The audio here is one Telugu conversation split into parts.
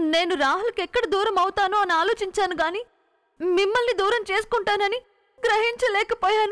నేను రాహుల్కి ఎక్కడ దూరం అవుతానో అని ఆలోచించాను గాని మిమ్మల్ని దూరం చేసుకుంటానని గ్రహించలేకపోయాను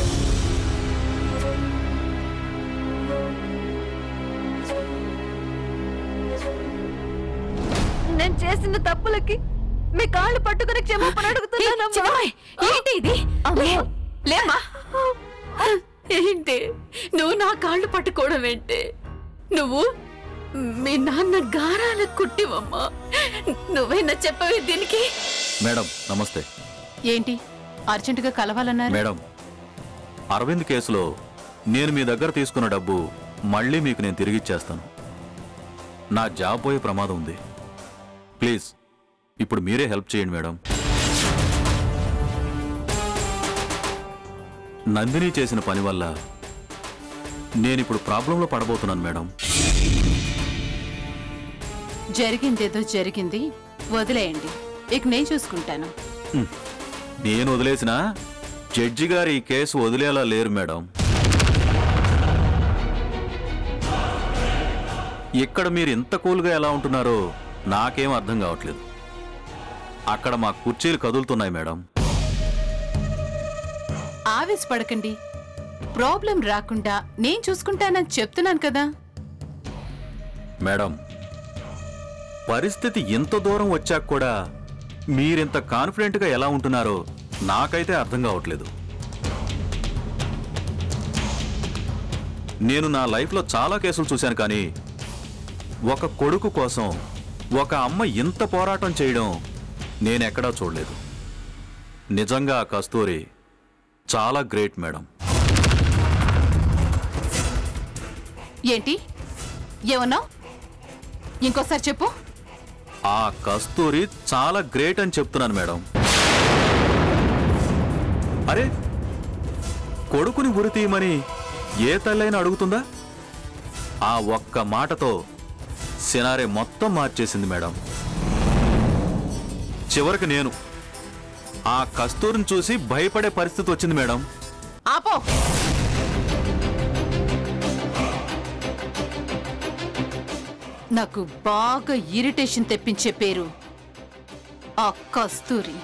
నేను చేసిన తప్పులకి మీ కాళ్ళు పట్టుకుని క్షమాపణ అడుగుతున్నానమ్మా చిన్నమ్మాయి, ఏంటి ఇది అమ్మా. లే- లేమ్మా ఏంటి నువ్వు నా కాళ్ళు పట్టుకోవడం ఏంటి నువ్వు మీ నాన్న గారాల కుట్టివమ్మా నువ్వైనా చెప్పవే దీనికి మేడం నమస్తే ఏంటి అర్జెంటుగా కలవాలన్నారు మేడం అరవింద్ కేసులో నేను మీ దగ్గర తీసుకున్న డబ్బు మళ్ళీ మీకు నేను తిరిగిచ్చేస్తాను నా జాబ్ పోయే ప్రమాదం ఉంది ప్లీజ్ ఇప్పుడు మీరే హెల్ప్ చేయండి మేడం నందిని చేసిన పని వల్ల నేనిప్పుడు ప్రాబ్లంలో పడబోతున్నాను మేడం జరిగిందేదో జరిగింది వదిలేయండి ఇక నేను చూసుకుంటాను హ్మ్. నేను వదిలేసినా జడ్జి గారు ఈ కేసు వదిలేలా లేరు మేడం ఇక్కడ మీరు ఇంత కూల్గా ఎలా ఉంటున్నారో నాకేం అర్థం కావట్లేదు అక్కడ మా కుర్చీలు కదులుతున్నాయి మేడం ఆవేశపడకండి ప్రాబ్లం రాకుండా నేను చూసుకుంటానని చెప్తున్నాను కదా మేడం పరిస్థితి ఇంత దూరం వచ్చాక కూడా మీరింత కాన్ఫిడెంట్గా ఎలా ఉంటున్నారో నాకైతే అర్థం కావట్లేదు నేను నా లైఫ్లో చాలా కేసులు చూశాను కానీ ఒక కొడుకు కోసం ఒక అమ్మ ఇంత పోరాటం చేయడం నేనెక్కడా చూడలేదు నిజంగా ఆ కస్తూరి చాలా గ్రేట్ మేడం ఏంటి ఏమన్నా ఇంకోసారి చెప్పు ఆ కస్తూరి చాలా గ్రేట్ అని చెప్తున్నాను మేడం అరే కొడుకుని ఉరి తీయమని ఏ తల్లైనా అడుగుతుందా ఆ ఒక్క మాటతో సినారే మొత్తం మార్చేసింది మేడం చివరికి నేను ఆ కస్తూరిని చూసి భయపడే పరిస్థితి వచ్చింది మేడం ఆపో నాకు బాగా ఇరిటేషన్ తెప్పించే పేరు ఆ కస్తూరి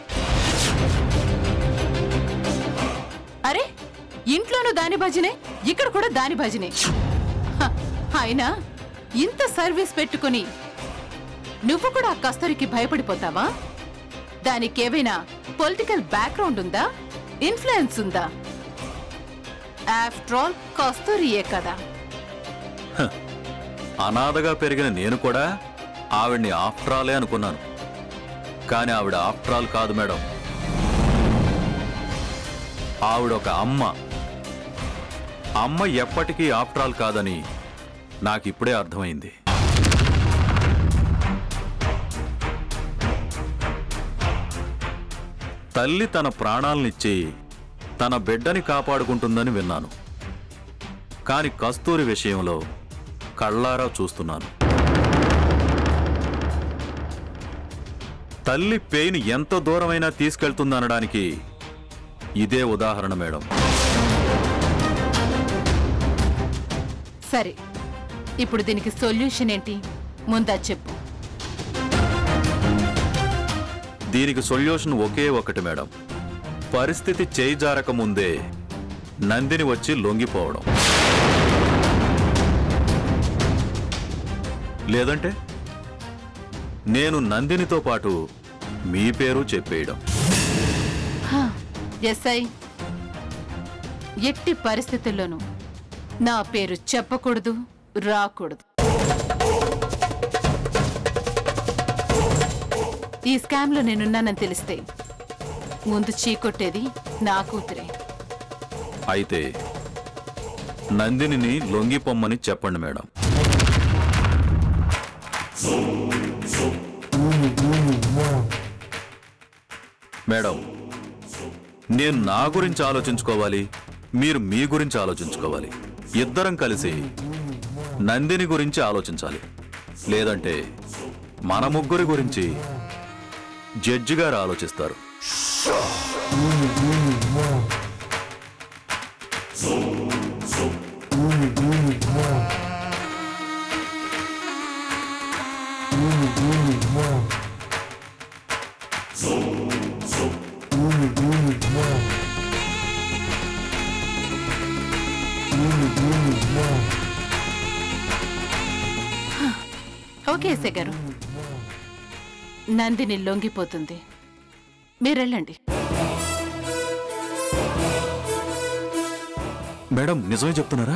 అరే ఇంట్లోనూ దాని భజనే ఇక్కడ కూడా దాని భజనే హ, అయినా ఇంత సర్వీస్ పెట్టుకుని నువ్వు కూడా ఆ కస్తూరికి భయపడిపోతావా దానికేవైనా పొలిటికల్ బ్యాక్గ్రౌండ్ ఉందా ఇన్ఫ్లుయెన్స్ ఉందా ఆఫ్టర్ ఆల్ కస్తూరియే కదా అనాథగా పెరిగిన నేను కూడా ఆవిడ్ని ఆఫ్ట్రాలే అనుకున్నాను కానీ ఆవిడ ఆఫ్ట్రాల్ కాదు మేడం ఆవిడ ఒక అమ్మ అమ్మ ఎప్పటికీ ఆఫ్ట్రాల్ కాదని నాకిప్పుడే అర్థమైంది తల్లి తన ప్రాణాలనిచ్చి తన బిడ్డని కాపాడుకుంటుందని విన్నాను కాని కస్తూరి విషయంలో కళ్ళారా చూస్తున్నాను తల్లి పెయిన్ ఎంత దూరమైనా తీసుకెళ్తుందనడానికి ఇదే ఉదాహరణ మేడం సరే ఇప్పుడు దీనికి సొల్యూషన్ ఏంటి ముందా చెప్పు దీనికి సొల్యూషన్ ఒకే ఒకటి మేడం పరిస్థితి చేయి జారక ముందే నందిని వచ్చి లొంగిపోవడం లేదంటే నేను నందినితో పాటు మీ పేరు చెప్పేయడం ఎస్ఐ ఎట్టి పరిస్థితుల్లోనూ నా పేరు చెప్పకూడదు రాకూడదు ఈ స్కామ్లో నేనున్నానని తెలిస్తే ముందు చీకొట్టేది నా కూతురే అయితే నందినిని లొంగిపోమ్మని చెప్పండి మేడం మేడం నేను నా గురించి ఆలోచించుకోవాలి మీరు మీ గురించి ఆలోచించుకోవాలి ఇద్దరం కలిసి నందిని గురించి ఆలోచించాలి లేదంటే మన ముగ్గురి గురించి జడ్జి గారు ఆలోచిస్తారు ఓకే ఎస్ఐ గారు నందిని లొంగిపోతుంది మీరెళ్ళండి మేడం నిజమే చెప్తున్నారా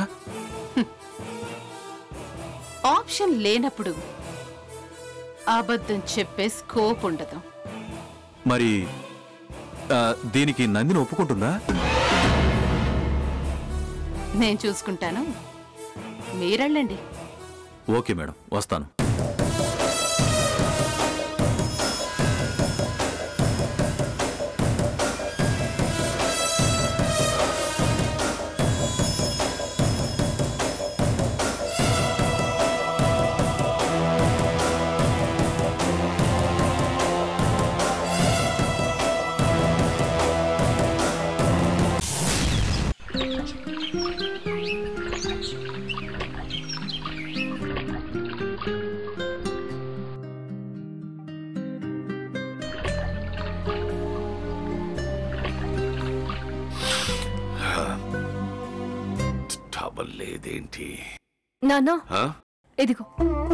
ఆప్షన్ లేనప్పుడు అబద్ధం చెప్పే స్కోప్ ఉండదు మరి ఆ, దీనికి నందిని ఒప్పుకుంటుందా నేను చూసుకుంటాను మీరెళ్ళండి ఓకే మేడం వస్తాను టవల్ లేదేంటి నాన్న ఆ? ఇదిగో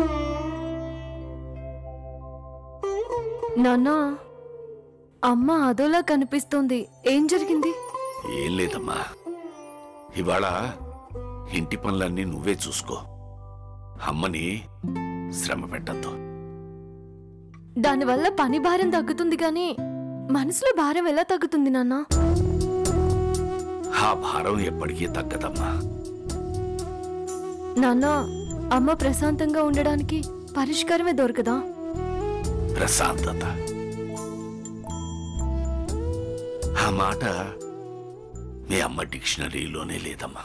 నాన్న అమ్మ అదోలా కనిపిస్తోంది ఏం జరిగింది ఏం లేదమ్మా ఇవాళ ఇంటి పనులన్నీ నువ్వే చూసుకో అమ్మని శ్రమ పెట్టద్దు దానివల్ల పని భారం తగ్గుతుంది కానీ మనసులో భారం ఎలా తగ్గుతుంది నాన్న ఆ భారం ఎప్పటికీ తగ్గదమ్మా నాన్న అమ్మ ప్రశాంతంగా ఉండడానికి పరిష్కారమే దొరకదా ప్రశాంతత ఆ మాట మీ అమ్మ డిక్షనరీలోనే లేదమ్మా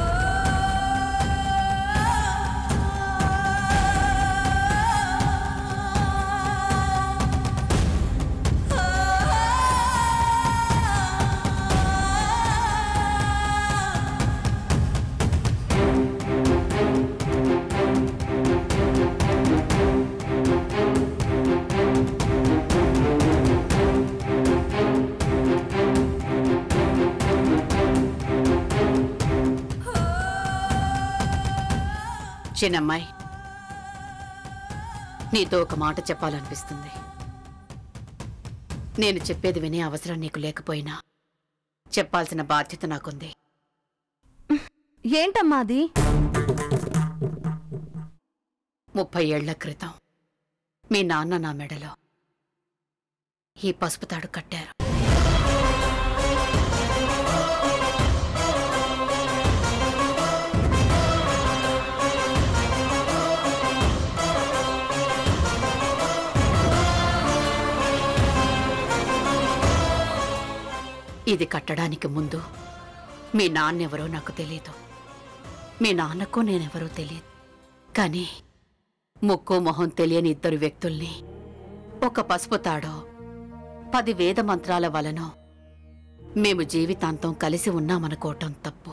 చిన్నమ్మాయి నీతో ఒక మాట చెప్పాలనిపిస్తుంది నేను చెప్పేది వినే అవసరం నీకు లేకపోయినా చెప్పాల్సిన బాధ్యత నాకుంది ఏంటమ్మా అది ముప్పై ఏళ్ల క్రితం మీ నాన్న నా మెడలో ఈ పసుపు తాడు కట్టారు ఇది కట్టడానికి ముందు మీ నాన్నెవరో నాకు తెలియదు మీ నాన్నకు నేనెవరో తెలియదు కానీ ముక్కు మొహం తెలియని ఇద్దరు వ్యక్తుల్ని ఒక పసుపు తాడో పది వేద మంత్రాల వలనో మేము జీవితాంతం కలిసి ఉన్నామనుకోవటం తప్పు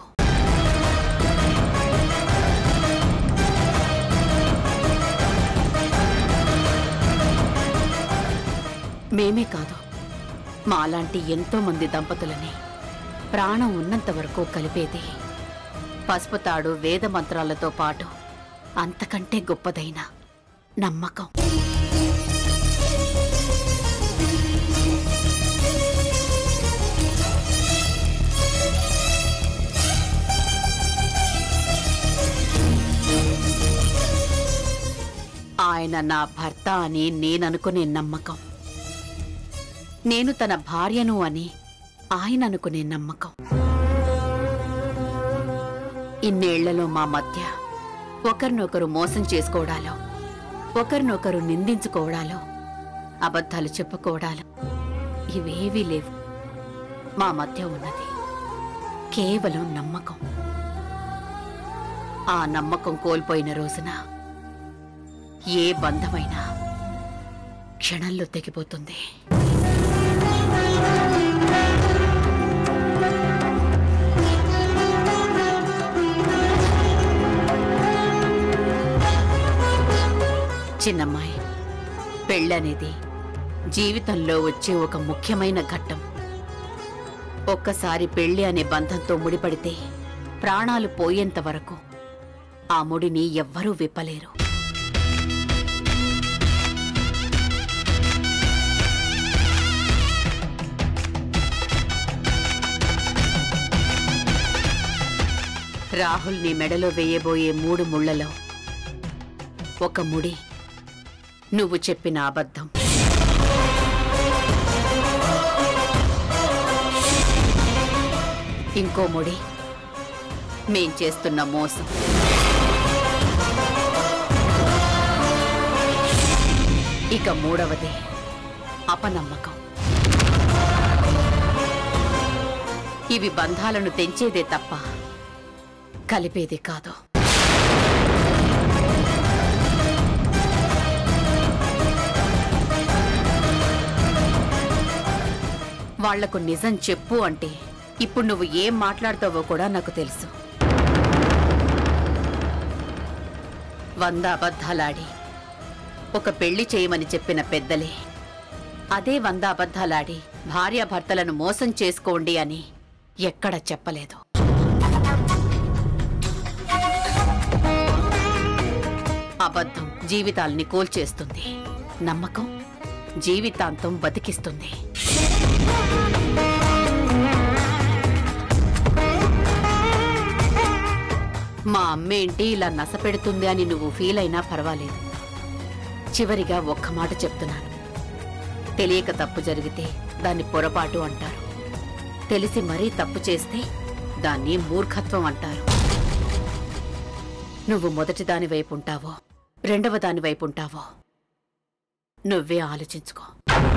మేమే కాదు మాలాంటి ఎంతో మంది దంపతులని ప్రాణం ఉన్నంత వరకు కలిపేది పసుపు తాడు వేద మంత్రాలతో పాటు అంతకంటే గొప్పదైన నమ్మకం ఆయన నా భర్త అని నేననుకునే నమ్మకం నేను తన భార్యను అని ఆయన అనుకునే నమ్మకం ఇన్నేళ్లలో మా మధ్య ఒకరినొకరు మోసం చేసుకోవడాలో ఒకరినొకరు నిందించుకోవడాలో అబద్ధాలు చెప్పుకోవడాలు ఇవేవీ లేవు మా మధ్య ఉన్నది కేవలం నమ్మకం ఆ నమ్మకం కోల్పోయిన రోజున ఏ బంధమైనా క్షణంలో తెగిపోతుంది చిన్నమ్మాయి పెళ్ళనేది జీవితంలో వచ్చే ఒక ముఖ్యమైన ఘట్టం ఒక్కసారి పెళ్లి అనే బంధంతో ముడిపడితే ప్రాణాలు పోయేంత వరకు ఆ ముడిని ఎవ్వరూ విప్పలేరు రాహుల్ నీ మెడలో వేయబోయే మూడు ముళ్లలో ఒక ముడి నువ్వు చెప్పిన అబద్ధం ఇంకో ముడి మేం చేస్తున్న మోసం ఇక మూడవది అపనమ్మకం ఇవి బంధాలను తెంచేదే తప్ప కలిపేది కాదు వాళ్లకు నిజం చెప్పు అంటే ఇప్పుడు నువ్వు ఏం మాట్లాడతావో కూడా నాకు తెలుసు వంద అబద్ధాలాడి ఒక పెళ్లి చేయమని చెప్పిన పెద్దలే అదే వంద అబద్ధాలాడి భార్యాభర్తలను మోసం చేసుకోండి అని ఎక్కడ చెప్పలేదు అబద్ధం జీవితాల్ని కూల్చేస్తుంది నమ్మకం జీవితాంతం బతికిస్తుంది మా అమ్మేంటి ఇలా నసపెడుతుంది అని నువ్వు ఫీల్ అయినా పర్వాలేదు చివరిగా ఒక్క మాట చెప్తున్నాను తెలియక తప్పు జరిగితే దాన్ని పొరపాటు అంటారు తెలిసి మరీ తప్పు చేస్తే దాన్ని మూర్ఖత్వం అంటారు నువ్వు మొదటి దాని వైపు ఉంటావో రెండవ దాని వైపు ఉంటావో నువ్వే ఆలోచించుకో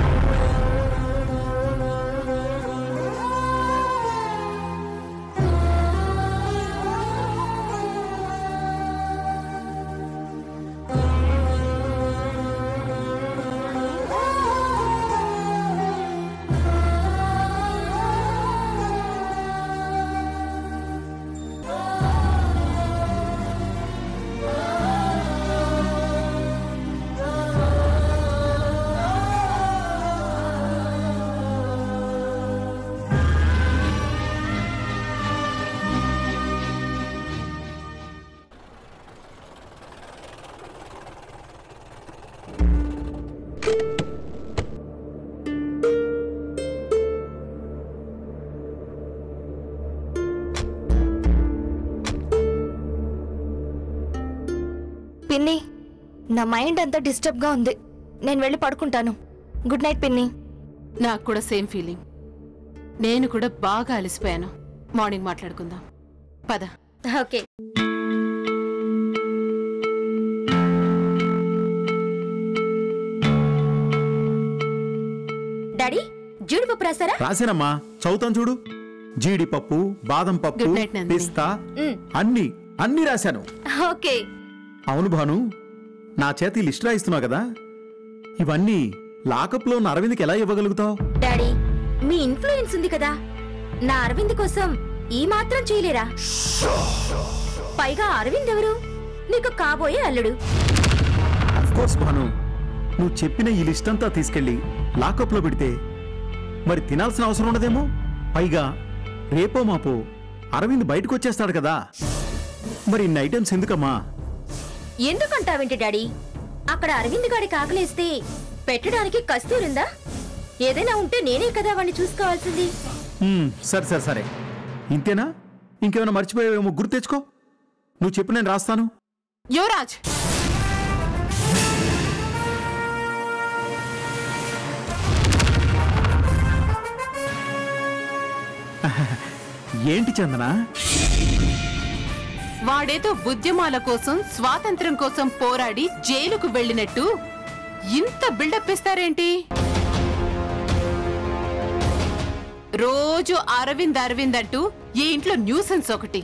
పిన్ని నా మైండ్ అంతా డిస్టర్బ్ గా ఉంది నేను వెళ్ళి పడుకుంటాను గుడ్ నైట్ పిన్ని నాకు కూడా సేమ్ ఫీలింగ్ నేను కూడా బాగా అలసిపోయాను మార్నింగ్ మాట్లాడుకుందాం పద ఓకే డాడీ జీడిపప్పు రాసారా రాశానమ్మా చదువుతాను చూడు జీడిపప్పు బాదం పప్పు Good night, నందిని. పిస్తా అన్ని అన్ని రాశాను ఓకే అవును భాను నా చేత ఈ లిస్ట్ రాయిస్తున్నావు కదా ఇవన్నీ లాకప్లో ఉన్న అరవింద్కి ఎలా ఇవ్వగలుగుతావు డాడీ మీ ఇన్ఫ్లుయెన్స్ ఉంది కదా నా అరవింద్ కోసం ఈ మాత్రం చేయలేరా పైగా అరవింద్ ఎవరు నీకు కాబోయే అల్లుడు కోర్స్ భాను నువ్వు చెప్పిన ఈ లిస్ట్ అంతా తీసుకెళ్లి లాకప్లో పెడితే మరి తినాల్సిన అవసరం ఉండదేమో పైగా రేపో మాపో అరవింద్ బయటకు వచ్చేస్తాడు కదా మరి ఇన్ని ఐటమ్స్ ఎందుకమ్మా ఎందుకంటావేంటి డాడీ అక్కడ అరవింద్ గాడి కాకలేస్తే పెట్టడానికి కస్తూరుందా ఏదైనా ఉంటే నేనే కదా వాణ్ణి చూసుకోవాల్సింది మ్మ్, సరే సరే సరే ఇంతేనా ఇంకేమైనా మర్చిపోయావేమో గుర్తు తెచ్చుకో నువ్వు చెప్పు నేను రాస్తాను యువరాజ్ ఏంటి చందన వాడేదో ఉద్యమాల కోసం స్వాతంత్ర్యం కోసం పోరాడి జైలుకు వెళ్ళినట్టు ఇంత బిల్డప్ ఇస్తారేంటి రోజు అరవింద్ అరవింద్ అంటూ ఈ ఇంట్లో న్యూసెన్స్ ఒకటి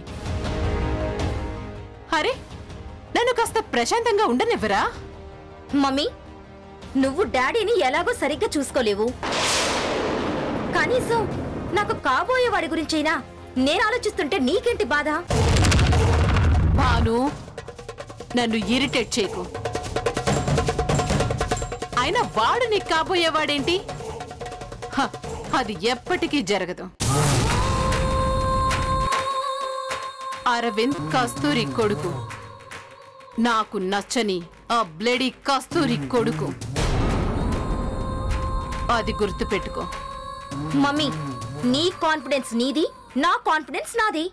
అరే నన్ను కాస్త ప్రశాంతంగా ఉండనివ్వరా మమ్మీ నువ్వు డాడీని ఎలాగో సరిగ్గా చూసుకోలేవు కనీసం నాకు కాబోయే వాడి గురించైనా నేను ఆలోచిస్తుంటే నీకేంటి బాధ భాను నన్ను ఇరిటేట్ చేయకు అయినా వాడు నీకు కాబోయేవాడేంటి హ, అది ఎప్పటికీ జరగదు అరవింద్ కస్తూరి కొడుకు నాకు నచ్చని ఆ బ్లడీ కస్తూరి కొడుకు అది గుర్తుపెట్టుకో మమ్మీ నీ కాన్ఫిడెన్స్ నీది నా కాన్ఫిడెన్స్ నాది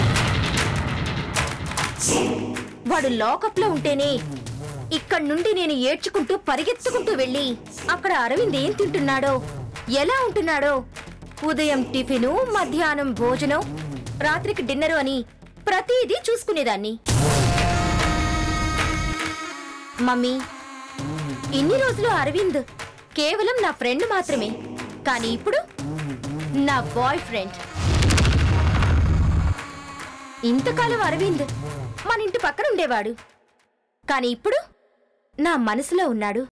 వాడు లాకప్ లో ఉంటేనే ఇక్కడి నుండి నేను ఏడ్చుకుంటూ పరిగెత్తుకుంటూ వెళ్ళి అక్కడ అరవింద్ ఏం తింటున్నాడో ఎలా ఉంటున్నాడో ఉదయం టిఫిను మధ్యాహ్నం భోజనం రాత్రికి డిన్నరు అని ప్రతిదీ చూసుకునేదాన్ని మమ్మీ ఇన్ని రోజులు అరవింద్ కేవలం నా ఫ్రెండ్ మాత్రమే కానీ ఇప్పుడు నా బాయ్ ఫ్రెండ్ ఇంతకాలం అరవింద్ మన ఇంటి పక్కన ఉండేవాడు కానీ ఇప్పుడు నా మనసులో ఉన్నాడు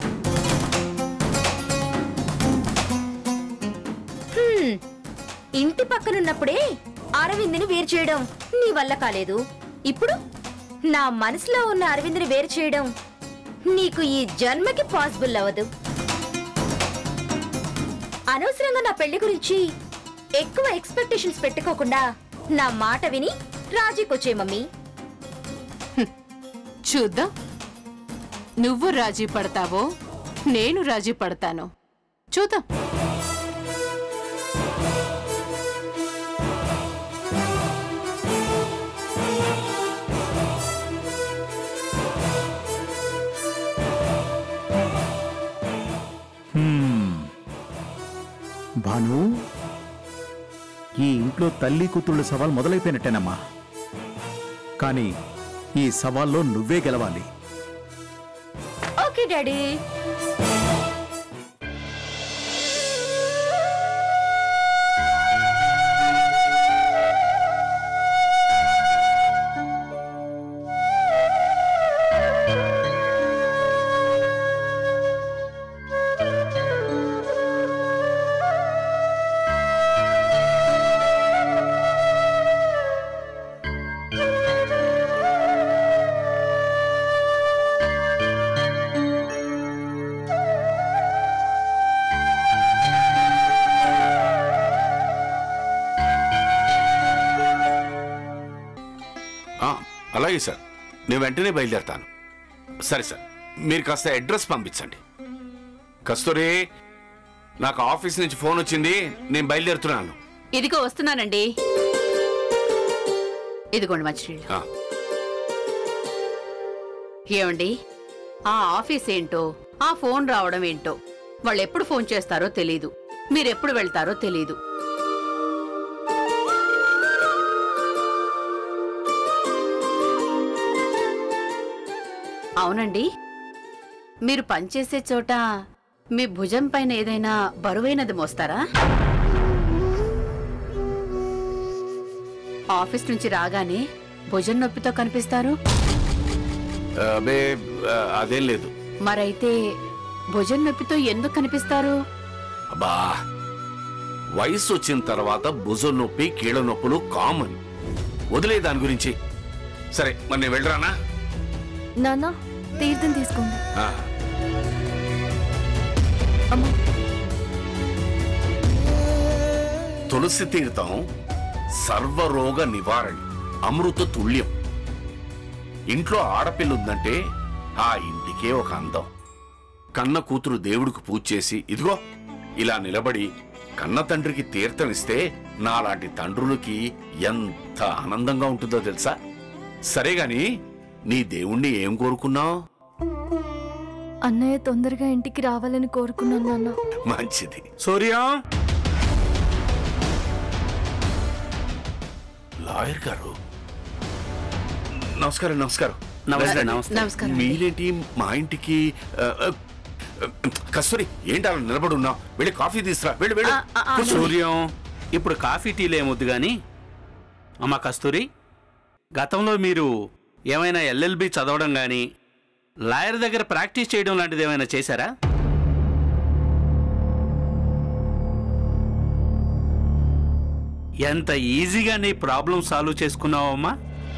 హ్మ్, ఇంటి పక్కనున్నప్పుడే అరవింద్ని వేరు చేయడం నీ వల్ల కాలేదు ఇప్పుడు నా మనసులో ఉన్న అరవింద్ని వేరు చేయడం నీకు ఈ జన్మకి పాసిబుల్ అవ్వదు అనవసరంగా నా పెళ్లి గురించి ఎక్కువ ఎక్స్పెక్టేషన్స్ పెట్టుకోకుండా నా మాట విని రాజీకొచ్చే మమ్మీ చూద్దాం నువ్వు రాజీ పడతావో నేను రాజీ పడతాను చూద్దాం భాను ఈ ఇంట్లో తల్లి కూతుళ్ళ సవాల్ మొదలైపోయినట్టేనమ్మా కానీ ఈ సవాల్లో నువ్వే గెలవాలి ఓకే డాడీ ఆ, అలాగే సార్ నేను వెంటనే బయలుదేరతాను సరే సార్ మీరు కాస్త అడ్రస్ పంపించండి కస్తూరి నాకు ఆఫీస్ నుంచి ఫోన్ వచ్చింది నేను బయలుదేరుతున్నాను ఇదిగో వస్తున్నానండి ఇదిగోండి మంచినీళ్ళు ఆ, ఏమండి ఆ ఆఫీస్ ఏంటో ఆ ఫోన్ రావడం ఏంటో వాళ్ళు ఎప్పుడు ఫోన్ చేస్తారో తెలీదు మీరెప్పుడు వెళ్తారో తెలీదు అవునండి మీరు పనిచేసే చోట మీ భుజం పైన ఏదైనా బరువైనది మోస్తారా ఆఫీస్ నుంచి రాగానే భుజం నొప్పితో కనిపిస్తారు అబే ఆ, అదేం లేదు మరైతే భుజం నొప్పితో ఎందుకు కనిపిస్తారు అబ్బా వయసు వచ్చిన తర్వాత భుజం నొప్పి కీళ్ళ నొప్పులు కామన్ వదిలే దాని గురించి సరే మరి నేను వెళ్ళరానా నాన్న తీర్థం తీసుకోండి ఆ, అమ్మా తులసి తీర్థం సర్వరోగ నివారణి అమృత తుల్యం ఇంట్లో ఆడపిల్ల ఉందంటే ఆ ఇంటికే ఒక అందం కన్న కూతురు దేవుడికి పూజ చేసి ఇదిగో ఇలా నిలబడి కన్న తండ్రికి తీర్థం ఇస్తే నాలాంటి తండ్రులకి ఎంత ఆనందంగా ఉంటుందో తెలుసా సరే గాని నీ దేవుణ్ణి ఏం కోరుకున్నావు అన్నయ్య తొందరగా ఇంటికి రావాలని కోరుకున్నాను నాన్న మంచిది సూర్య లాయర్ గారు నమస్కారం నమస్కారం నమస్తే, రండి. నమస్తే. నమస్కారం. మీరేంటి మా ఇంటికి ఆ, ఆ, కస్తూరి ఏంటి అలా నిలబడున్నా వెళ్ళి కాఫీ తీసురా వెళ్ళి వెళ్ళి ఆ, ఆ, ఆ, కూర్చో. సూర్యం ఇప్పుడు కాఫీ టీలు ఏమొద్దు గాని అమ్మ కస్తూరి గతంలో మీరు ఏమైనా ఎల్ఎల్బి చదవడం గాని లాయర్ దగ్గర ప్రాక్టీస్ చేయడం లాంటిది ఏమైనా చేశారా ఎంత ఈజీగా నీ ప్రాబ్లం సాల్వ్ చేసుకున్నావమ్మా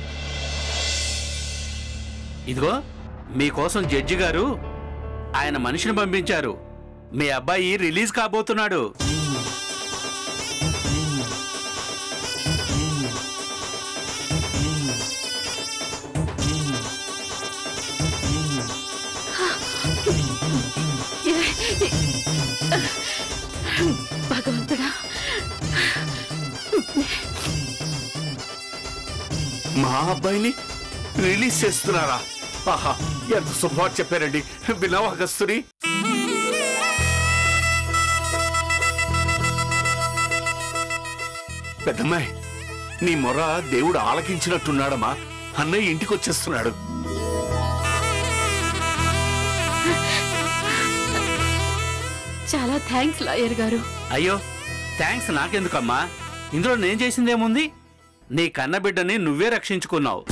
ఇదిగో మీకోసం జడ్జి గారు ఆయన మనిషిని పంపించారు మీ అబ్బాయి రిలీజ్ కాబోతున్నాడు మా అబ్బాయిని రిలీజ్ చేస్తున్నారా ఆహా ఎంత శుభవార్త చెప్పారండి విన్నావా కస్తూరి పెద్దమ్మాయి నీ మొర దేవుడు ఆలకించినట్టున్నాడమ్మా అన్నయ్య ఇంటికి వచ్చేస్తున్నాడు చాలా థ్యాంక్స్ లాయర్ గారు అయ్యో థ్యాంక్స్ నాకెందుకమ్మా ఇందులో నేను చేసిందేముంది నీ కన్నబిడ్డని నువ్వే రక్షించుకున్నావు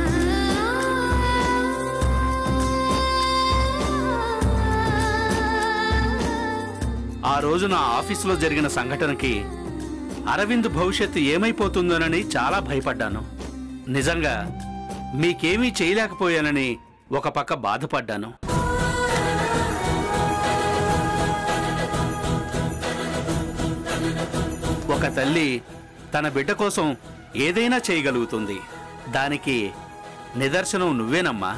ఆ రోజు నా ఆఫీసులో జరిగిన సంఘటనకి అరవింద్ భవిష్యత్తు ఏమైపోతుందోనని చాలా భయపడ్డాను నిజంగా మీకేమీ చేయలేకపోయానని ఒక పక్క బాధపడ్డాను ఒక తల్లి తన బిడ్డ కోసం ఏదైనా చేయగలుగుతుంది దానికి నిదర్శనం నువ్వేనమ్మా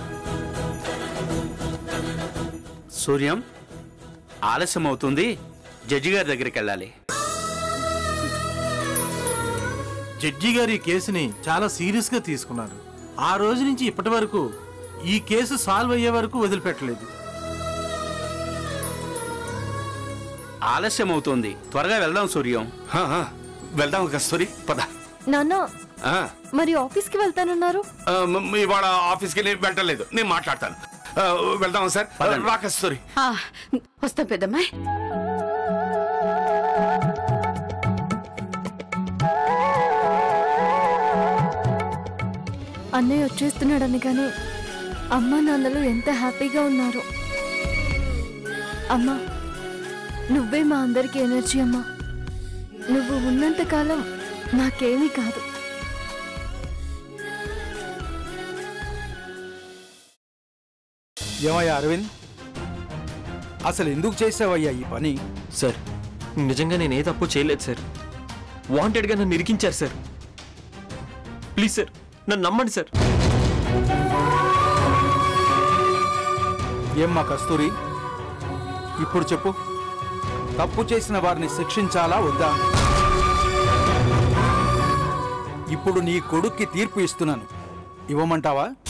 సూర్యం ఆలస్యం అవుతుంది జడ్జి గారి దగ్గరికి వెళ్ళాలి జడ్జి గారు ఈ కేసుని చాలా సీరియస్ గా తీసుకున్నారు ఆ రోజు నుంచి ఇప్పటి వరకు ఈ కేసు సాల్వ్ అయ్యే వరకు వదిలిపెట్టలేదు ఆలస్యం అవుతుంది త్వరగా వెళ్దాం సూర్యం హా, హా. వెళ్దాం కస్తూరి పద నాన్న ఆ, మరి ఆఫీస్కి వెళ్తానన్నారు ఆ, మ- మ- ఇవాళ ఆఫీస్కి నేను వెళ్ళలేదు నేను మాట్లాడతాను ఆ, వెళ్దాం సార్ పదండి. రా కస్తూరి ఆ, వస్తాం పెద్దమ్మాయి అన్నయ్య వచ్చేస్తున్నాడని కానీ అమ్మ నాన్నలు ఎంత హ్యాపీగా ఉన్నారు అమ్మా నువ్వే మా అందరికి ఎనర్జీ అమ్మా నువ్వు ఉన్నంత కాలం నాకేమీ కాదు ఏమయ్యా అరవింద్ అసలు ఎందుకు చేసావయ్యా ఈ పని సార్ నిజంగా నేను ఏ తప్పు చేయలేదు సార్ వాంటెడ్గా నన్ను ఇరికించారు సార్ ప్లీజ్ సార్ నన్ను నమ్మండి సార్ ఏమ్మా కస్తూరి ఇప్పుడు చెప్పు తప్పు చేసిన వారిని శిక్షించాలా వద్దా ఇప్పుడు నీ కొడుక్కి తీర్పు ఇస్తున్నాను ఇవ్వమంటావా